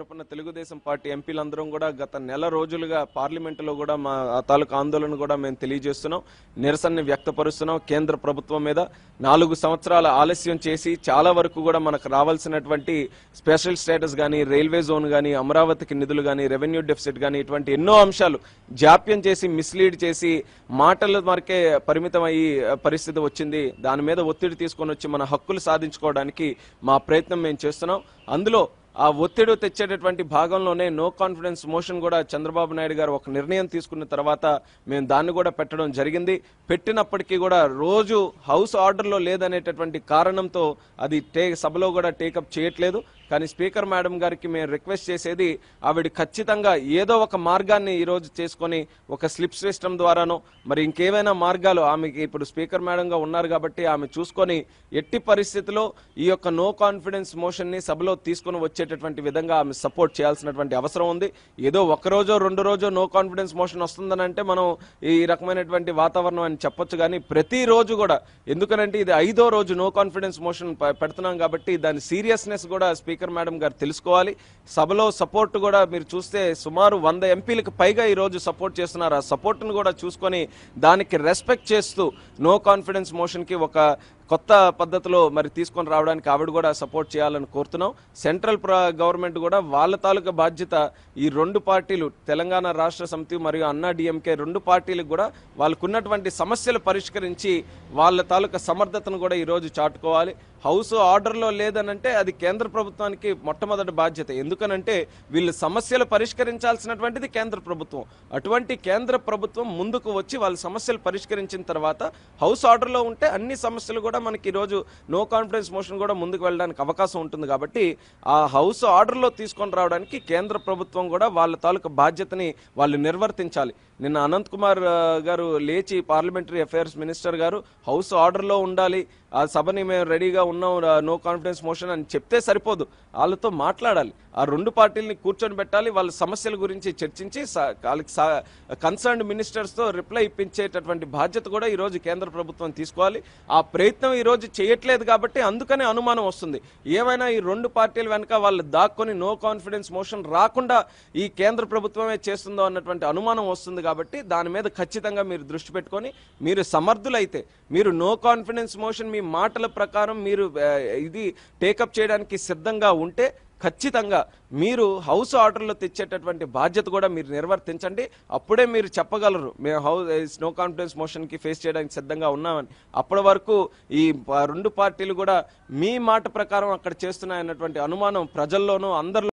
తరపున తెలుగుదేశం పార్టీ ఎంపీలందరం కూడా గత నెల రోజులుగా పార్లమెంటులో కూడా మా ఆ తాలూకు ఆందోళన కూడా మేము తెలియజేస్తున్నాం నిరసనని వ్యక్తపరుస్తున్నాం కేంద్ర ప్రభుత్వం మీద నాలుగు సంవత్సరాల ఆలస్యం చేసి చాలా వరకు కూడా మనకు రావాల్సినటువంటి స్పెషల్ స్టేటస్ కానీ రైల్వే జోన్ కానీ అమరావతికి నిధులు కానీ రెవెన్యూ డెఫిసిట్ కానీ ఇటువంటి ఎన్నో అంశాలు జాప్యం చేసి మిస్లీడ్ చేసి మాటల వరకే పరిమితం అయ్యి పరిస్థితి వచ్చింది దాని మీద ఒత్తిడి తీసుకొని వచ్చి మన హక్కులు సాధించుకోవడానికి మా ప్రయత్నం మేము చేస్తున్నాం అందులో ఆ ఒత్తిడి తెచ్చేటటువంటి భాగంలోనే నో కాన్ఫిడెన్స్ మోషన్ కూడా చంద్రబాబు నాయుడు గారు ఒక నిర్ణయం తీసుకున్న తర్వాత మేము దాన్ని కూడా పెట్టడం జరిగింది పెట్టినప్పటికీ కూడా రోజు హౌస్ ఆర్డర్లో లేదనేటటువంటి కారణంతో అది టే సభలో కూడా టేకప్ చేయట్లేదు కానీ స్పీకర్ మేడం గారికి మేము రిక్వెస్ట్ చేసేది ఆవిడ ఖచ్చితంగా ఏదో ఒక మార్గాన్ని ఈరోజు చేసుకొని ఒక స్లిప్ సిస్టమ్ ద్వారానో మరి ఇంకేవైనా మార్గాలు ఆమెకి ఇప్పుడు స్పీకర్ మేడంగా ఉన్నారు కాబట్టి ఆమె చూసుకొని ఎట్టి పరిస్థితిలో ఈ యొక్క నో కాన్ఫిడెన్స్ మోషన్ని సభలో తీసుకొని వచ్చేటటువంటి విధంగా ఆమె సపోర్ట్ చేయాల్సినటువంటి అవసరం ఉంది ఏదో ఒక రోజో రెండు రోజో నో కాన్ఫిడెన్స్ మోషన్ వస్తుందని అంటే మనం ఈ రకమైనటువంటి వాతావరణం అని చెప్పొచ్చు కానీ ప్రతిరోజు కూడా ఎందుకనంటే ఇది ఐదో రోజు నో కాన్ఫిడెన్స్ మోషన్ ప- పెడుతున్నాం కాబట్టి దాని సీరియస్నెస్ కూడా స్పీకర్ మేడం గారు తెలుసుకోవాలి సభలో సపోర్ట్ కూడా మీరు చూస్తే సుమారు వంద ఎంపీలకు పైగా ఈ రోజు సపోర్ట్ చేస్తున్నారు ఆ సపోర్ట్ను కూడా చూసుకొని దానికి రెస్పెక్ట్ చేస్తూ నో కాన్ఫిడెన్స్ మోషన్కి ఒక కొత్త పద్ధతిలో మరి తీసుకొని రావడానికి ఆవిడ కూడా సపోర్ట్ చేయాలని కోరుతున్నాం సెంట్రల్ ప్ర గవర్నమెంట్ కూడా వాళ్ళ తాలూకా బాధ్యత ఈ రెండు పార్టీలు తెలంగాణ రాష్ట్ర సమితి మరియు అన్నా డిఎంకే రెండు పార్టీలకు కూడా వాళ్ళకున్నటువంటి సమస్యలు పరిష్కరించి వాళ్ళ తాలూకా సమర్థతను కూడా ఈరోజు చాటుకోవాలి హౌస్ ఆర్డర్లో లేదనంటే అది కేంద్ర ప్రభుత్వానికి మొట్టమొదటి బాధ్యత ఎందుకనంటే వీళ్ళు సమస్యలు పరిష్కరించాల్సినటువంటిది కేంద్ర ప్రభుత్వం అటువంటి కేంద్ర ప్రభుత్వం ముందుకు వచ్చి వాళ్ళ సమస్యలు పరిష్కరించిన తర్వాత హౌస్ ఆర్డర్లో ఉంటే అన్ని సమస్యలు కూడా మనకి ఈరోజు నో కాన్ఫిడెన్స్ మోషన్ కూడా ముందుకు వెళ్ళడానికి అవకాశం ఉంటుంది కాబట్టి ఆ హౌస్ ఆర్డర్లో తీసుకొని రావడానికి కేంద్ర ప్రభుత్వం కూడా వాళ్ళ తాలూకా బాధ్యతని వాళ్ళు నిర్వర్తించాలి నిన్న అనంత్ కుమార్ ఆ, గారు లేచి పార్లమెంటరీ అఫైర్స్ మినిస్టర్ గారు హౌస్ ఆర్డర్లో ఉండాలి ఆ సభని మేము రెడీగా ఉన్నాం నో కాన్ఫిడెన్స్ మోషన్ అని చెప్తే సరిపోదు వాళ్ళతో మాట్లాడాలి ఆ రెండు పార్టీలని కూర్చొని పెట్టాలి వాళ్ళ సమస్యల గురించి చర్చించి స- వాళ్ళకి కన్సర్న్డ్ మినిస్టర్స్తో రిప్లై ఇప్పించేటటువంటి బాధ్యత కూడా ఈరోజు కేంద్ర ప్రభుత్వం తీసుకోవాలి ఆ ప్రయత్నం ఈరోజు చేయట్లేదు కాబట్టి అందుకనే అనుమానం వస్తుంది ఏమైనా ఈ రెండు పార్టీల వెనక వాళ్ళు దాక్కొని నో కాన్ఫిడెన్స్ మోషన్ రాకుండా ఈ కేంద్ర ప్రభుత్వమే చేస్తుందో అన్నటువంటి అనుమానం వస్తుంది కాబట్టి దాని మీద ఖచ్చితంగా మీరు దృష్టి పెట్టుకొని మీరు సమర్థులైతే మీరు నో కాన్ఫిడెన్స్ మోషన్ మీ మాటల ప్రకారం మీరు ఆ, ఇది టేకప్ చేయడానికి సిద్ధంగా ఉంటే ఖచ్చితంగా మీరు హౌస్ ఆర్డర్లో తెచ్చేటటువంటి బాధ్యత కూడా మీరు నిర్వర్తించండి అప్పుడే మీరు చెప్పగలరు మేము హౌస్ నో కాన్ఫిడెన్స్ మోషన్కి ఫేస్ చేయడానికి సిద్ధంగా ఉన్నామని అప్పటి వరకు ఈ ప- రెండు పార్టీలు కూడా మీ మాట ప్రకారం అక్కడ చేస్తున్నాయన్నటువంటి అనుమానం ప్రజల్లోనూ అందరిలో